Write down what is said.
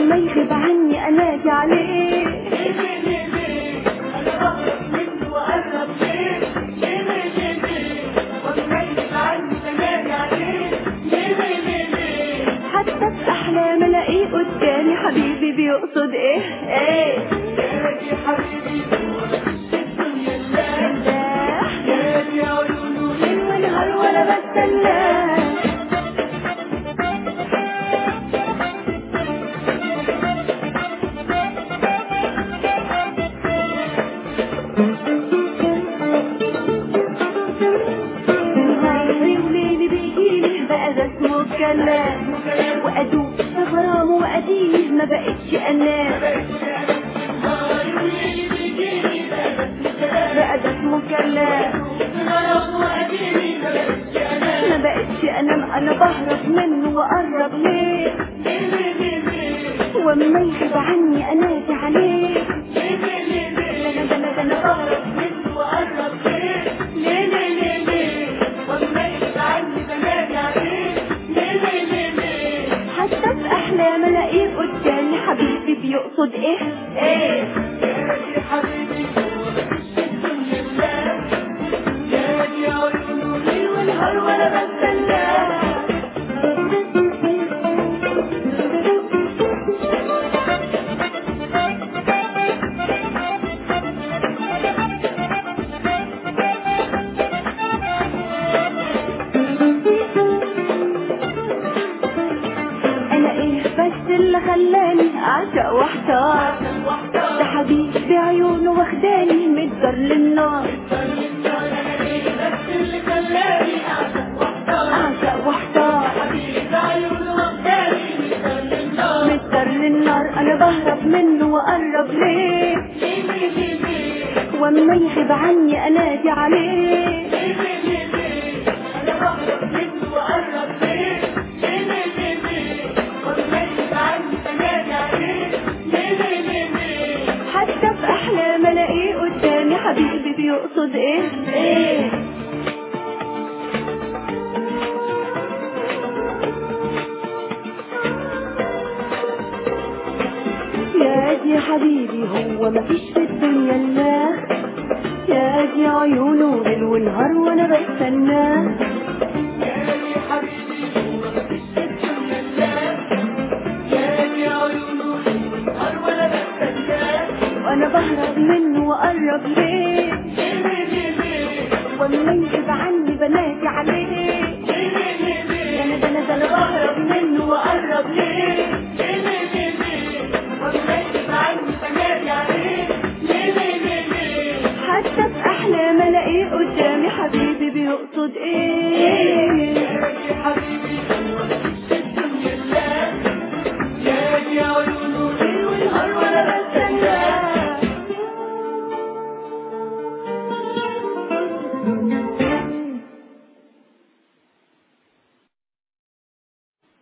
وما يغيب عني انادي عليه حتى في احلام الاقيه قدامي حبيبي بيقصد ايه ايه ليل ونهار وانا بستناه نهاري وليلي بيجيلي بقى ده اسمه كلام وادوب في غرامه واديه ما بقتش انام بقى ده اسمه كلام ما بقتش انام انا بهرب منه واقرب ليه واما يغيب عني انادي عليه انا ده انا ده انا بهرب منه واقرب ليه ليه ليه ليه ليه حتى في احلام الاقيه قدامي حبيبي بيقصد ايه ايه ليل ونهار وانا بستناه انا ايه بس اللي خلاني اعشق واحتار ده حبيبي عيونه واخداني من الدار للنار اعشق واحتار من الدار للنار انا بهرب منه واقرب ليه واما يغيب عني انادي عليه حتى في احلام الاقيه قدامي حبيبي بيقصد ايه ايه يا دي حبيبي هو مفيش في الدنيا الا يا دي عيونه ليل ونهار وانا بستناه وانا بهرب منه واقرب ليه واما يغيب عني بنادي عليه انا ده انا ده انا بهرب منه واقرب ليه حتى في احلام الاقيه قدامي حبيبي بيقصد ايه